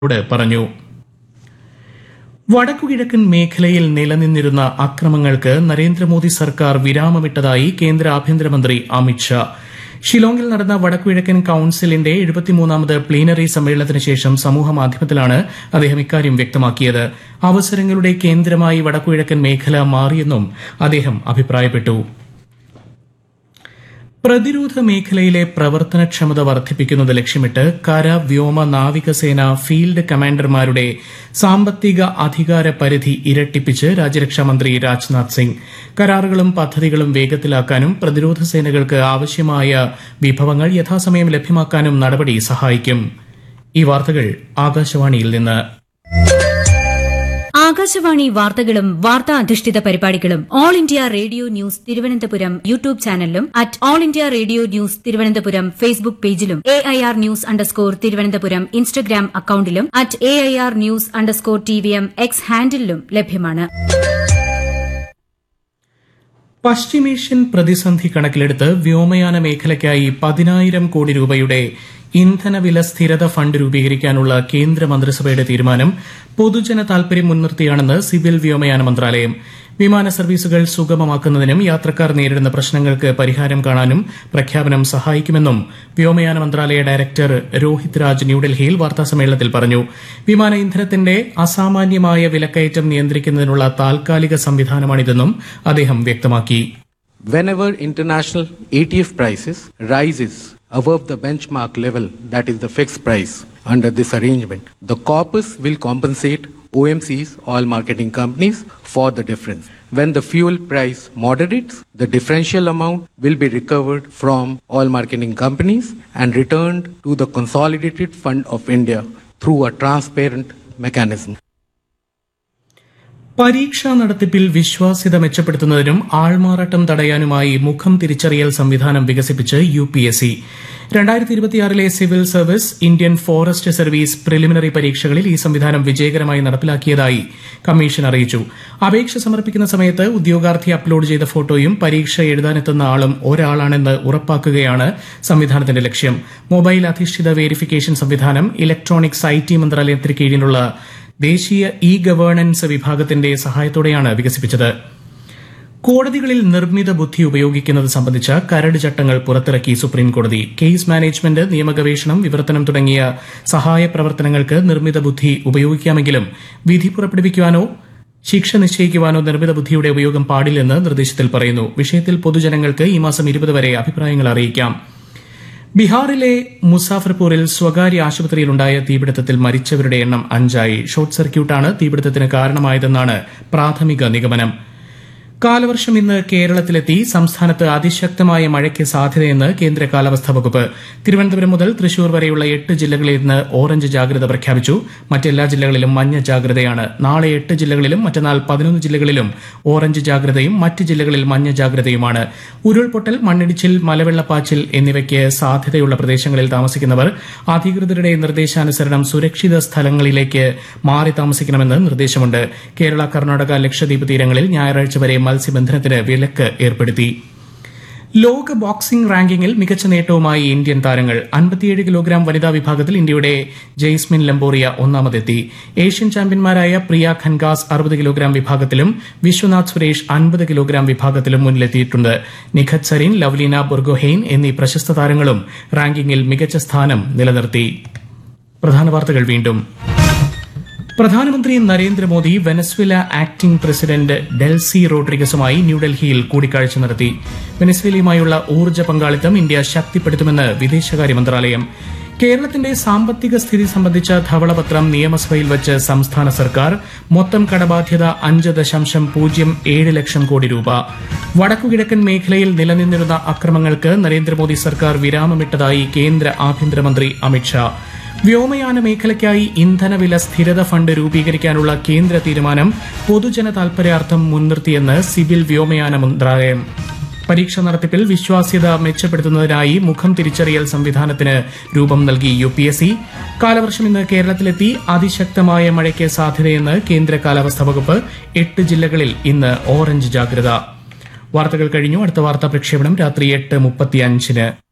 ോട് പറഞ്ഞു വടക്കുകിഴക്കൻ മേഖലയിൽ നിലനിന്നിരുന്ന അക്രമങ്ങൾക്ക് നരേന്ദ്രമോദി സർക്കാർ വിരാമമിട്ടതായി കേന്ദ്ര ആഭ്യന്തരമന്ത്രി അമിത്ഷാ ഷിലോങ്ങിൽ നടന്ന വടക്കുകിഴക്കൻ കൌൺസിലിന്റെ എഴുപത്തിമൂന്നാമത് പ്ലീനറി സമ്മേളനത്തിന് ശേഷം സമൂഹമാധ്യമത്തിലാണ് അദ്ദേഹം ഇക്കാര്യം വ്യക്തമാക്കിയത് അവസരങ്ങളുടെ കേന്ദ്രമായി വടക്കുകിഴക്കൻ മേഖല മാറിയെന്നും അദ്ദേഹം അഭിപ്രായപ്പെട്ടു പ്രതിരോധ മേഖലയിലെ പ്രവർത്തനക്ഷമത വർദ്ധിപ്പിക്കുന്നത് ലക്ഷ്യമിട്ട് കര വ്യോമ നാവികസേന ഫീൽഡ് കമാൻഡർമാരുടെ സാമ്പത്തിക അധികാര പരിധി ഇരട്ടിപ്പിച്ച് രാജ്യരക്ഷാമന്ത്രി രാജ്നാഥ് സിംഗ് കരാറുകളും പദ്ധതികളും വേഗത്തിലാക്കാനും പ്രതിരോധ സേനകൾക്ക് ആവശ്യമായ വിഭവങ്ങൾ യഥാസമയം ലഭ്യമാക്കാനും നടപടി സഹായിക്കും ഈ വാർത്തകൾ ആകാശവാണിയിൽ നിന്ന് ആകാശവാണി വാർത്തകളും വാർത്താ അധിഷ്ഠിത പരിപാടികളും all India radio news Thiruvananthapuram YouTube ചാനലിലും at all India radio news Thiruvananthapuram Facebook പേജിലും A I R news underscore Thiruvananthapuram Instagram അക്കൌണ്ടിലും at A I R news underscore T V M X ഹാൻഡിലും ലഭ്യമാണ് പശ്ചിമേഷ്യൻ പ്രതിസന്ധി കണക്കിലെടുത്ത് വ്യോമയാന മേഖലയ്ക്കായി പതിനായിരം കോടി രൂപയുടെ ഇന്ധനവില സ്ഥിരത ഫണ്ട് രൂപീകരിക്കാനുള്ള കേന്ദ്ര മന്ത്രിസഭയുടെ തീരുമാനം പൊതുജന താൽപര്യം മുൻനിർത്തിയാണെന്ന് സിവിൽ വ്യോമയാന മന്ത്രാലയം വിമാന സർവീസുകൾ സുഗമമാക്കുന്നതിനും യാത്രക്കാർ നേരിടുന്ന പ്രശ്നങ്ങൾക്ക് പരിഹാരം കാണാനും പ്രഖ്യാപനം സഹായിക്കുമെന്നും വ്യോമയാന മന്ത്രാലയ ഡയറക്ടർ രോഹിത് രാജ് ന്യൂഡൽഹിയിൽ വാർത്താസമ്മേളനത്തിൽ പറഞ്ഞു വിമാന ഇന്ധനത്തിന്റെ അസാമാന്യമായ വിലക്കയറ്റം നിയന്ത്രിക്കുന്നതിനുള്ള താൽക്കാലിക സംവിധാനമാണിതെന്നും അദ്ദേഹം വ്യക്തമാക്കി Whenever international ATF prices rises above the benchmark level, that is the fixed price under this arrangement, the corpus will compensate OMCs, oil marketing companies, for the difference. When the fuel price moderates, the differential amount will be recovered from oil marketing companies and returned to the Consolidated Fund of India through a transparent mechanism. പരീക്ഷാ നടത്തിപ്പിൽ വിശ്വാസ്യത മെച്ചപ്പെടുത്തുന്നതിനും ആൾമാറാട്ടം തടയാനുമായി മുഖം തിരിച്ചറിയൽ സംവിധാനം വികസിപ്പിച്ച് U P S C രണ്ടായിരത്തി ഇരുപത്തിയാറിലെ civil service Indian forest service preliminary പരീക്ഷകളിൽ ഈ സംവിധാനം വിജയകരമായി നടപ്പിലാക്കിയതായി കമ്മീഷൻ അറിയിച്ചു അപേക്ഷ സമർപ്പിക്കുന്ന സമയത്ത് ഉദ്യോഗാർത്ഥി അപ്ലോഡ് ചെയ്ത ഫോട്ടോയും പരീക്ഷ എഴുതാനെത്തുന്ന ആളും ഒരാളാണെന്ന് ഉറപ്പാക്കുകയാണ് സംവിധാനത്തിന്റെ ലക്ഷ്യം മൊബൈൽ അധിഷ്ഠിത വേരിഫിക്കേഷൻ സംവിധാനം ഇലക്ട്രോണിക്സ് ഐ ടി മന്ത്രാലയത്തിന് കീഴിലുള്ള ദേശീയ ഇ ഗവേണൻസ് വിഭാഗത്തിന്റെ സഹായത്തോടെയാണ് വികസിപ്പിച്ചത് കോടതികളിൽ നിർമ്മിത ബുദ്ധി ഉപയോഗിക്കുന്നത് സംബന്ധിച്ച കരട് ചട്ടങ്ങൾ പുറത്തിറക്കി സുപ്രീംകോടതി കേസ് മാനേജ്മെന്റ് നിയമഗവേഷണം വിവർത്തനം തുടങ്ങിയ സഹായ പ്രവർത്തനങ്ങൾക്ക് നിർമ്മിത ബുദ്ധി ഉപയോഗിക്കാമെങ്കിലും വിധി പുറപ്പെടുവിക്കുവാനോ ശിക്ഷ നിശ്ചയിക്കുവാനോ നിർമ്മിത ബുദ്ധിയുടെ ഉപയോഗം പാടില്ലെന്ന് നിർദ്ദേശത്തിൽ പറയുന്നു വിഷയത്തിൽ പൊതുജനങ്ങൾക്ക് ഈ മാസം ഇരുപത് വരെ അഭിപ്രായങ്ങൾ അറിയിക്കാം ബീഹാറിലെ മുസാഫർപൂരിൽ സ്വകാര്യ ആശുപത്രിയിലുണ്ടായ തീപിടുത്തത്തിൽ മരിച്ചവരുടെ എണ്ണം അഞ്ചായി ഷോർട്ട് സർക്യൂട്ടാണ് തീപിടുത്തത്തിന് കാരണമായതെന്നാണ് പ്രാഥമിക നിഗമനം കാലവർഷം ഇന്ന് കേരളത്തിലെത്തി സംസ്ഥാനത്ത് അതിശക്തമായ മഴയ്ക്ക് സാധ്യതയെന്ന് കേന്ദ്ര കാലാവസ്ഥാ വകുപ്പ് തിരുവനന്തപുരം മുതൽ തൃശൂർ വരെയുള്ള എട്ട് ജില്ലകളിൽ ഇന്ന് ഓറഞ്ച് ജാഗ്രത പ്രഖ്യാപിച്ചു മറ്റെല്ലാ ജില്ലകളിലും മഞ്ഞ ജാഗ്രതയാണ് നാളെ എട്ട് ജില്ലകളിലും മറ്റന്നാൾ പതിനൊന്ന് ജില്ലകളിലും ഓറഞ്ച് ജാഗ്രതയും മറ്റ് ജില്ലകളിൽ മഞ്ഞ ജാഗ്രതയുമാണ് ഉരുൾപൊട്ടൽ മണ്ണിടിച്ചിൽ മലവെള്ളപ്പാച്ചിൽ എന്നിവയ്ക്ക് സാധ്യതയുള്ള പ്രദേശങ്ങളിൽ താമസിക്കുന്നവർ അധികൃതരുടെ നിർദ്ദേശാനുസരണം സുരക്ഷിത സ്ഥലങ്ങളിലേക്ക് മാറി താമസിക്കണമെന്ന് നിർദ്ദേശമുണ്ട് കേരള കർണാടക ലക്ഷദ്വീപ് തീരങ്ങളിൽ ഞായറാഴ്ച വരെ മത്സ്യബന്ധനത്തിന് വിലക്ക് ഏർപ്പെടുത്തി ലോക ബോക്സിംഗ് റാങ്കിങ്ങിൽ മികച്ച നേട്ടവുമായി ഇന്ത്യൻ താരങ്ങൾ അൻപത്തിയേഴ് കിലോഗ്രാം വനിതാ വിഭാഗത്തിൽ ഇന്ത്യയുടെ ജെയ്സ്മിൻ ലംബോറിയ ഒന്നാമതെത്തി ഏഷ്യൻ ചാമ്പ്യന്മാരായ പ്രിയ ഖൻഗാസ് അറുപത് കിലോഗ്രാം വിഭാഗത്തിലും വിശ്വനാഥ് സുരേഷ് അൻപത് കിലോഗ്രാം വിഭാഗത്തിലും മുന്നിലെത്തിയിട്ടുണ്ട് നിഖത് സരീൻ ലവ്ലീന ബുർഗോഹെയ്ൻ എന്നീ പ്രശസ്ത താരങ്ങളും റാങ്കിങ്ങിൽ മികച്ച സ്ഥാനം നിലനിർത്തി പ്രധാന വാർത്തകൾ വീണ്ടും പ്രധാനമന്ത്രി Narendra Modi Venezuela acting president Delcy റോഡ്രിഗസുമായി ന്യൂഡൽഹിയിൽ കൂടിക്കാഴ്ച നടത്തി വെനസ്വേലയുമായുള്ള ഊർജ്ജ പങ്കാളിത്തം ഇന്ത്യ ശക്തിപ്പെടുത്തുമെന്ന് വിദേശകാര്യ മന്ത്രാലയം കേരളത്തിന്റെ സാമ്പത്തിക സ്ഥിതി സംബന്ധിച്ച ധവളപത്രം നിയമസഭയിൽ വച്ച് സംസ്ഥാന സർക്കാർ മൊത്തം കടബാധ്യത അഞ്ച് ദശാംശം പൂജ്യം ഏഴ് ലക്ഷം കോടി രൂപ വടക്കുകിഴക്കൻ മേഖലയിൽ നിലനിന്നിരുന്ന അക്രമങ്ങൾക്ക് നരേന്ദ്രമോദി സർക്കാർ വിരാമമിട്ടതായി കേന്ദ്ര ആഭ്യന്തരമന്ത്രി അമിത്ഷാ വ്യോമയാന മേഖലയ്ക്കായി ഇന്ധനവില സ്ഥിരത ഫണ്ട് രൂപീകരിക്കാനുള്ള കേന്ദ്ര തീരുമാനം പൊതുജന താൽപര്യാർത്ഥം മുൻനിർത്തിയെന്ന് സിവിൽ വ്യോമയാന മന്ത്രാലയം പരീക്ഷ നടത്തിപ്പിൽ വിശ്വാസ്യത മെച്ചപ്പെടുത്തുന്നതിനായി മുഖം തിരിച്ചറിയൽ സംവിധാനത്തിന് രൂപം നൽകി യു പി എസ് സി കാലവർഷം ഇന്ന് കേരളത്തിലെത്തി അതിശക്തമായ മഴയ്ക്ക് സാധ്യതയെന്ന് കേന്ദ്ര കാലാവസ്ഥാ വകുപ്പ് എട്ട് ജില്ലകളിൽ ഇന്ന് ഓറഞ്ച് ജാഗ്രത വാർത്തകൾ കഴിഞ്ഞു അടുത്ത വാർത്താ പ്രക്ഷേപണം രാത്രി എട്ട് മുപ്പത്തിയഞ്ചിന്